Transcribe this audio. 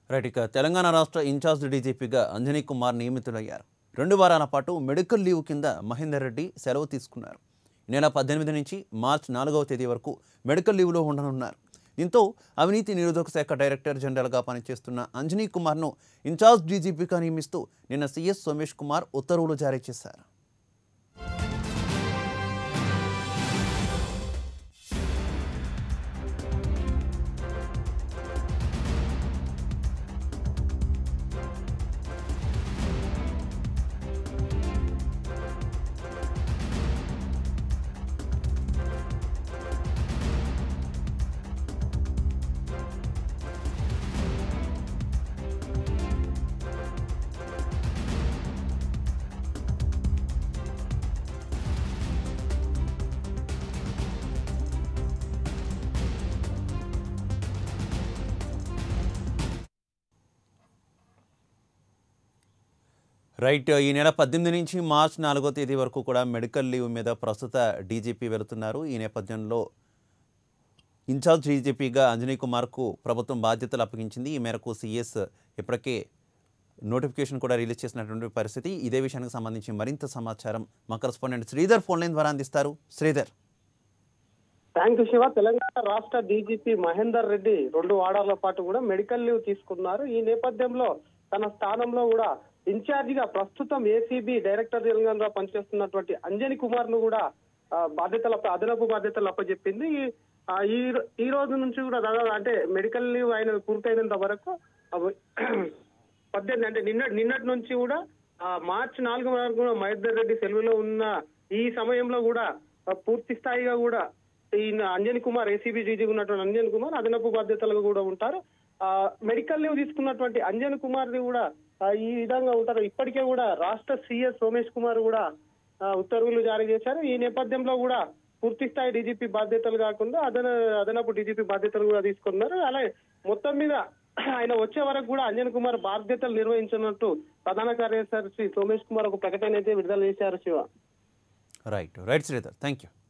right ఇక తెలంగాణ రాష్ట్ర incharge డీజీపీగా Anjani Kumar నియమితులయ్యారు రెండు వారాల పాటు మెడికల్ లీవ్ కింద మహేందర్ రెడ్డి సెలవు తీసుకున్నారు ఈ నెల పద్దెనిమిది నుంచి మార్చి నాలుగవ తేదీ వరకు మెడికల్ లీవ్లో ఉండనున్నారు దీంతో అవినీతి నిరోధక శాఖ డైరెక్టర్ జనరల్గా పనిచేస్తున్న అంజనీ కుమార్ను ఇన్ఛార్జ్ డీజీపీగా నియమిస్తూ నిన్న సీఎస్ సోమేష్ కుమార్ ఉత్తర్వులు జారీ చేశారు రైట్ ఈ నెల పద్దెనిమిది నుంచి మార్చ్ నాలుగో తేదీ వరకు కూడా మెడికల్ లీవ్ మీద ప్రస్తుత డీజీపీ వెళుతున్నారు ఈ నేపథ్యంలో ఇన్ఛార్జ్ డీజీపీగా అంజనీ కుమార్కు ప్రభుత్వం బాధ్యతలు అప్పగించింది ఈ మేరకు సీఎస్ ఇప్పటికే నోటిఫికేషన్ కూడా రిలీజ్ చేసినటువంటి పరిస్థితి ఇదే విషయానికి సంబంధించి మరింత సమాచారం మా కరస్పాండెంట్ శ్రీధర్ ఫోన్ లైన్ ద్వారా అందిస్తారు శ్రీధర్ థ్యాంక్ యూ శివ తెలంగాణ రాష్ట్ర డీజీపీ మహేందర్ రెడ్డి రెండు వారాల పాటు కూడా మెడికల్ లీవ్ తీసుకున్నారు ఈ నేపథ్యంలో తన స్థానంలో కూడా ఇన్ఛార్జ్ గా ప్రస్తుతం ఏసీబీ డైరెక్టర్ జనరల్ గా పనిచేస్తున్నటువంటి అంజని కుమార్ ను కూడా ఆ, బాధ్యతలు అప్ప- అదనపు బాధ్యతలు అప్పచెప్పింది ఈ- ఆ, ఈ రో- ఈ రోజు నుంచి కూడా దాదాపు అంటే మెడికల్ లీవ్ ఆయన పూర్తయినంత వరకు అవి- పద్దెనిమిది అంటే నిన్న నిన్నటి నుంచి కూడా ఆ, మార్చి నాలుగు వరకు కూడా మహేందర్ రెడ్డి సెలవులో ఉన్న ఈ సమయంలో కూడా ఆ, పూర్తి స్థాయిగా కూడా ఈయన అంజన్ కుమార్ ఏసీబీ డీజీ ఉన్నటువంటి అంజన్ కుమార్ అదనపు బాధ్యతలుగా కూడా ఉంటారు ఆ మెడికల్ లీవ్ తీసుకున్నటువంటి అంజన్ కుమార్ ది కూడా ఆ, ఈ విధంగా ఉంటారు ఇప్పటికే కూడా రాష్ట్ర సీఎస్ సోమేష్ కుమార్ కూడా ఆ, ఉత్తర్వులు జారీ చేశారు ఈ నేపథ్యంలో కూడా పూర్తి స్థాయి డీజీపీ బాధ్యతలు కాకుండా అదన అదనపు డీజీపీ బాధ్యతలు కూడా తీసుకున్నారు అలాగే మొత్తం మీద ఆయన వచ్చే వరకు కూడా అంజన్ కుమార్ బాధ్యతలు నిర్వహించినట్టు ప్రధాన కార్యదర్శి సోమేష్ కుమార్ ఒక ప్రకటన అయితే విడుదల చేశారు Shiva right right Sridhar thank you